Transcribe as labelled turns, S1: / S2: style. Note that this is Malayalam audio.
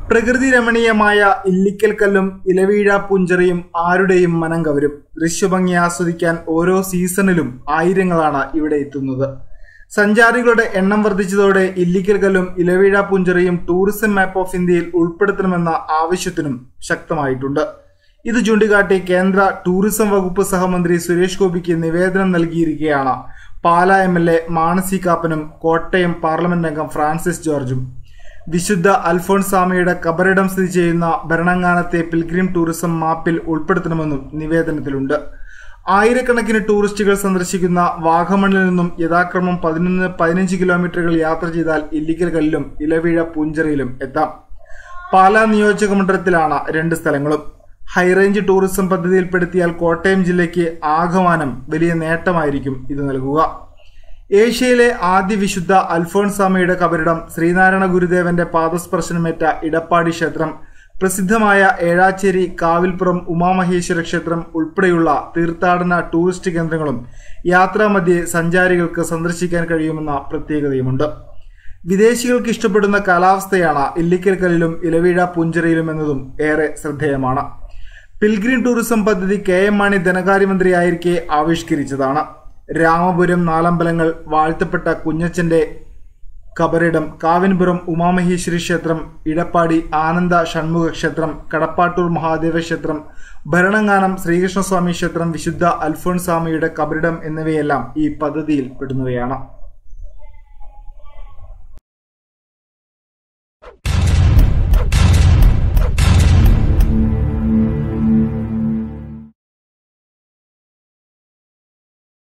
S1: പ്രകൃതി രമണീയമായ ഇല്ലിക്കൽ കല്ലും ഇലവീഴ പുഞ്ചറിയും ആരുടെയും മനം കവരും ദൃശ്യഭംഗി ആസ്വദിക്കാൻ ഓരോ സീസണിലും ആയിരങ്ങളാണ് ഇവിടെ എത്തുന്നത് സഞ്ചാരികളുടെ എണ്ണം വർദ്ധിച്ചതോടെ ഇല്ലിക്കൽ കല്ലും ഇലവീഴ പുഞ്ചറിയും ടൂറിസം മാപ്പ് ഓഫ് ഇന്ത്യയിൽ ഉൾപ്പെടുത്തണമെന്ന ആവശ്യത്തിനും ശക്തമായിട്ടുണ്ട് ഇത് ചൂണ്ടിക്കാട്ടി കേന്ദ്ര ടൂറിസം വകുപ്പ് സഹമന്ത്രി സുരേഷ് ഗോപിക്ക് നിവേദനം നൽകിയിരിക്കുകയാണ് പാലാ എം എൽ എ മാണസി കാപ്പനും കോട്ടയം പാർലമെന്റ് അംഗം ഫ്രാൻസിസ് ജോർജും വിശുദ്ധ അൽഫോൺസാമയുടെ കബറിടം സ്ഥിതി ചെയ്യുന്ന ഭരണങ്ങാനത്തെ പിൽഗ്രിം ടൂറിസം മാപ്പിൽ ഉൾപ്പെടുത്തണമെന്നും നിവേദനത്തിലുണ്ട് ആയിരക്കണക്കിന് ടൂറിസ്റ്റുകൾ സന്ദർശിക്കുന്ന വാഗമണിൽ നിന്നും യഥാക്രമം പതിനൊന്ന് പതിനഞ്ച് കിലോമീറ്ററുകൾ യാത്ര ചെയ്താൽ ഇല്ലിക്കൽ കല്ലിലും ഇലവീഴ പൂഞ്ചറിയിലും എത്താം പാലാ നിയോജക മണ്ഡലത്തിലാണ് രണ്ട് സ്ഥലങ്ങളും ഹൈറേഞ്ച് ടൂറിസം പദ്ധതിയിൽപ്പെടുത്തിയാൽ കോട്ടയം ജില്ലയ്ക്ക് ആകമാനം വലിയ നേട്ടമായിരിക്കും ഇത് നൽകുക ഏഷ്യയിലെ ആദ്യ വിശുദ്ധ അൽഫോൺസാമയുടെ കബറിടം ശ്രീനാരായണ ഗുരുദേവന്റെ പാദസ്പർശനമേറ്റ ഇടപ്പാടി ക്ഷേത്രം പ്രസിദ്ധമായ ഏഴാച്ചേരി കാവിൽപ്പുറം ഉമാമഹേശ്വര ക്ഷേത്രം ഉൾപ്പെടെയുള്ള തീർത്ഥാടന ടൂറിസ്റ്റ് കേന്ദ്രങ്ങളും യാത്രാമധ്യേ സഞ്ചാരികൾക്ക് സന്ദർശിക്കാൻ കഴിയുമെന്ന പ്രത്യേകതയുമുണ്ട് വിദേശികൾക്ക് ഇഷ്ടപ്പെടുന്ന കാലാവസ്ഥയാണ് ഇല്ലിക്കൽ കല്ലിലും ഇലവീഴ പുഞ്ചരയിലും എന്നതും ഏറെ ശ്രദ്ധേയമാണ് പിൽഗ്രീം ടൂറിസം പദ്ധതി കെ എം മാണി ധനകാര്യമന്ത്രിയായിരിക്കെ ആവിഷ്കരിച്ചതാണ് രാമപുരം നാലമ്പലങ്ങൾ വാഴ്ത്തപ്പെട്ട കുഞ്ഞച്ചന്റെ കബറിടം കാവിൻപുറം ഉമാമഹേശ്വരി ക്ഷേത്രം ഇടപ്പാടി ആനന്ദ ഷൺമുഖ ക്ഷേത്രം കടപ്പാട്ടൂർ മഹാദേവ ക്ഷേത്രം ഭരണങ്ങാനം ശ്രീകൃഷ്ണസ്വാമി ക്ഷേത്രം വിശുദ്ധ അൽഫോൺസാമയുടെ കബറിടം എന്നിവയെല്ലാം ഈ പദ്ധതിയിൽ പെടുന്നവയാണ്